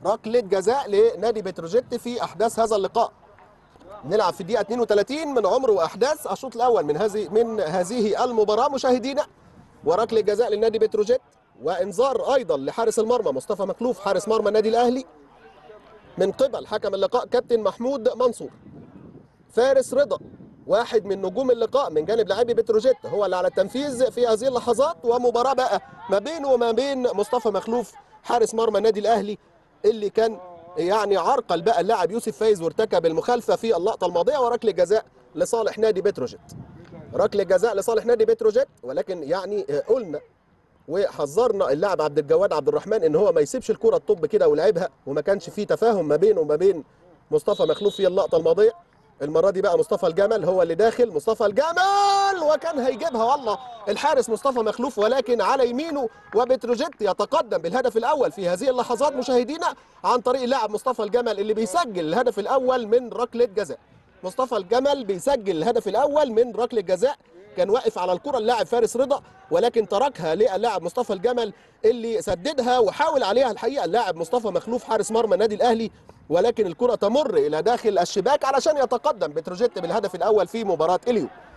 ركله جزاء لنادي بتروجيت في احداث هذا اللقاء نلعب في الدقيقه 32 من عمر واحداث الشوط الاول من هذه من هذه المباراه مشاهدينا وركله جزاء للنادي بتروجيت وانذار ايضا لحارس المرمى مصطفى مخلوف حارس مرمى النادي الاهلي من قبل حكم اللقاء كابتن محمود منصور فارس رضا واحد من نجوم اللقاء من جانب لاعبي بتروجيت هو اللي على التنفيذ في هذه اللحظات ومباراه بقى ما بينه وما بين مصطفى مخلوف حارس مرمى النادي الاهلي اللي كان يعني عرقل بقى اللاعب يوسف فايز وارتكب المخالفه في اللقطه الماضيه وركله جزاء لصالح نادي بتروجيت ركله جزاء لصالح نادي بتروجيت ولكن يعني قلنا وحذرنا اللاعب عبد الجواد عبد الرحمن ان هو ما يسيبش الكره تطب كده ولعبها وما كانش في تفاهم ما بينه وما بين مصطفى مخلوف في اللقطه الماضيه المره دي بقى مصطفى الجمل هو اللي داخل مصطفى الجمل وكان هيجيبها والله الحارس مصطفى مخلوف ولكن على يمينه وبتروجيت يتقدم بالهدف الاول في هذه اللحظات مشاهدينا عن طريق اللاعب مصطفى الجمل اللي بيسجل الهدف الاول من ركله جزاء مصطفى الجمل بيسجل الهدف الاول من ركله جزاء كان واقف على الكره اللاعب فارس رضا ولكن تركها للاعب مصطفى الجمل اللي سددها وحاول عليها الحقيقه اللاعب مصطفى مخلوف حارس مرمى النادي الاهلي ولكن الكره تمر الى داخل الشباك علشان يتقدم بتروجيت بالهدف الاول في مباراه اليوم